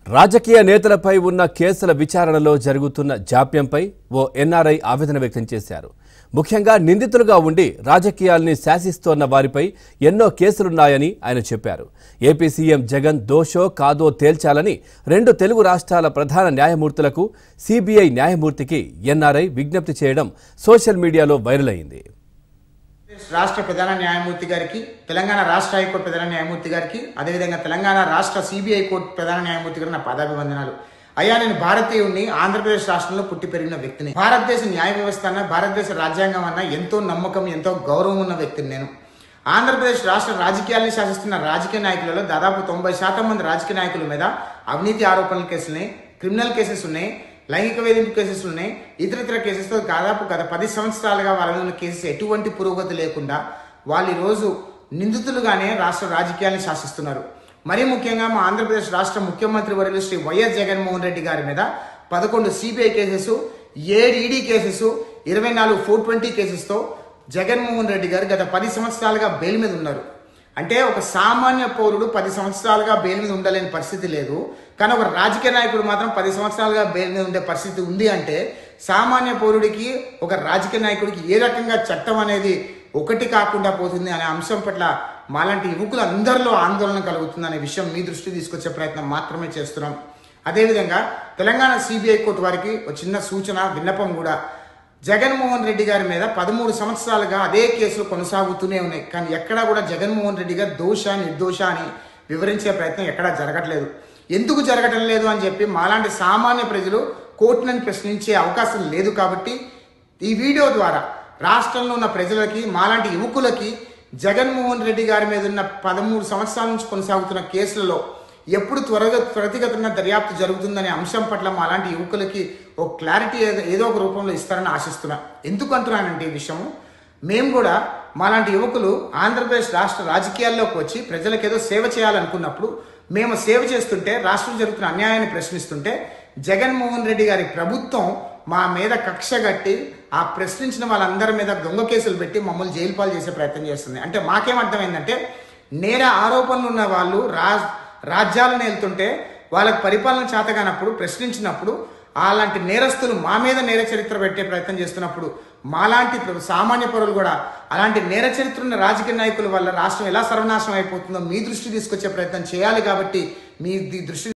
రాజకీయ నేతలపై ఉన్న కేసుల విచారణలో జరుగుతున్న జాప్యంపై ఓ ఎన్ఆర్ఐ ఆవేదన వ్యక్తం చేశారు ముఖ్యంగా నిందితులుగా ఉండి రాజకీయాల్ని శాసిస్తోన్న వారిపై ఎన్నో కేసులున్నాయని ఆయన చెప్పారు ఏపీ సీఎం జగన్ దోషో కాదో తేల్చాలని రెండు తెలుగు రాష్ట్రాల ప్రధాన న్యాయమూర్తులకు సిబిఐ న్యాయమూర్తికి ఎన్ఆర్ఐ విజ్ఞప్తి చేయడం సోషల్ మీడియాలో వైరల్ అయింది రాష్ట్ర ప్రధాన న్యాయమూర్తి గారికి తెలంగాణ రాష్ట్ర హైకోర్టు ప్రధాన న్యాయమూర్తి గారికి అదేవిధంగా తెలంగాణ రాష్ట్ర సిబిఐ కోర్టు ప్రధాన న్యాయమూర్తి గారికి నా పదాభివందనాలు అయ్యా నేను భారతీయుడిని ఆంధ్రప్రదేశ్ రాష్ట్రంలో పుట్టి పెరిగిన వ్యక్తిని భారతదేశ న్యాయ వ్యవస్థ అన్న భారతదేశ రాజ్యాంగం అన్న ఎంతో నమ్మకం ఎంతో గౌరవం ఉన్న వ్యక్తిని నేను ఆంధ్రప్రదేశ్ రాష్ట్ర రాజకీయాల్ని శాసిస్తున్న రాజకీయ నాయకులలో దాదాపు తొంభై శాతం మంది రాజకీయ నాయకుల మీద అవినీతి ఆరోపణల కేసులున్నాయి క్రిమినల్ కేసెస్ ఉన్నాయి లైంగిక వేధింపు కేసెస్ ఉన్నాయి ఇతరితర కేసెస్తో దాదాపు గత పది సంవత్సరాలుగా వాళ్ళ మీద ఉన్న కేసెస్ ఎటువంటి పురోగతి లేకుండా వాళ్ళు ఈరోజు నిందితులుగానే రాష్ట్ర రాజకీయాలను శాసిస్తున్నారు మరీ ముఖ్యంగా మా ఆంధ్రప్రదేశ్ రాష్ట్ర ముఖ్యమంత్రి వర్యులు శ్రీ వైఎస్ జగన్మోహన్ రెడ్డి గారి మీద పదకొండు సిబిఐ కేసెస్ ఏడు ఈడీ కేసెస్ ఇరవై నాలుగు ఫోర్ ట్వంటీ కేసెస్తో జగన్మోహన్ రెడ్డి గారు గత పది సంవత్సరాలుగా బెయిల్ మీద ఉన్నారు అంటే ఒక సామాన్య పౌరుడు పది సంవత్సరాలుగా బెయిల్ మీద ఉండలేని పరిస్థితి లేదు కానీ ఒక రాజకీయ నాయకుడు మాత్రం పది సంవత్సరాలుగా బెయిల్ మీద ఉండే పరిస్థితి ఉంది అంటే సామాన్య పౌరుడికి ఒక రాజకీయ నాయకుడికి ఏ రకంగా చట్టం అనేది ఒకటి కాకుండా పోతుంది అనే అంశం పట్ల మాలాంటి యువకులు అందరిలో ఆందోళన కలుగుతుంది అనే విషయం మీ దృష్టి తీసుకొచ్చే ప్రయత్నం మాత్రమే చేస్తున్నాం అదేవిధంగా తెలంగాణ సిబిఐ కోర్టు వారికి ఒక చిన్న సూచన విన్నపం కూడా జగన్మోహన్ రెడ్డి గారి మీద పదమూడు సంవత్సరాలుగా అదే కేసులు కొనసాగుతూనే ఉన్నాయి కానీ ఎక్కడా కూడా జగన్మోహన్ రెడ్డి గారు దోష నిర్దోష అని వివరించే ప్రయత్నం ఎక్కడా జరగట్లేదు ఎందుకు జరగటం లేదు అని చెప్పి మాలాంటి సామాన్య ప్రజలు కోర్టులను ప్రశ్నించే అవకాశం లేదు కాబట్టి ఈ వీడియో ద్వారా రాష్ట్రంలో ఉన్న ప్రజలకి మాలాంటి యువకులకి జగన్మోహన్ రెడ్డి గారి మీద ఉన్న పదమూడు సంవత్సరాల నుంచి కొనసాగుతున్న కేసులలో ఎప్పుడు త్వరగా త్వరితగతిన దర్యాప్తు జరుగుతుందనే అంశం పట్ల మా అలాంటి యువకులకి ఒక క్లారిటీ ఏదో- ఏదో ఒక రూపంలో ఇస్తారని ఆశిస్తున్నా ఎందుకు అంటున్నానంటే ఈ విషయము మేము కూడా మాలాంటి యువకులు ఆంధ్రప్రదేశ్ రాష్ట్ర రాజకీయాల్లోకి వచ్చి ప్రజలకు ఏదో సేవ చేయాలనుకున్నప్పుడు మేము సేవ చేస్తుంటే రాష్ట్రం జరుగుతున్న అన్యాయాన్ని ప్రశ్నిస్తుంటే జగన్మోహన్ రెడ్డి గారి ప్రభుత్వం మా మీద కక్ష కట్టి ఆ ప్రశ్నించిన వాళ్ళందరి మీద దొంగ కేసులు పెట్టి మమ్మల్ని జైలు పాలు చేసే ప్రయత్నం చేస్తుంది అంటే మాకేం అర్థమైందంటే నేర ఆరోపణలు ఉన్న వాళ్ళు రా రాజ్యాలను వెళ్తుంటే వాళ్ళకి పరిపాలన చేతగానప్పుడు ప్రశ్నించినప్పుడు అలాంటి నేరస్తులు మా మీద నేర చరిత్ర పెట్టే ప్రయత్నం చేస్తున్నప్పుడు మాలాంటి ప్ర- సామాన్య పౌరులు కూడా అలాంటి నేర చరిత్ర ఉన్న రాజకీయ నాయకుల వల్ల రాష్ట్రం ఎలా సర్వనాశనం అయిపోతుందో మీ దృష్టి తీసుకొచ్చే ప్రయత్నం చేయాలి కాబట్టి మీ ది- దృష్టి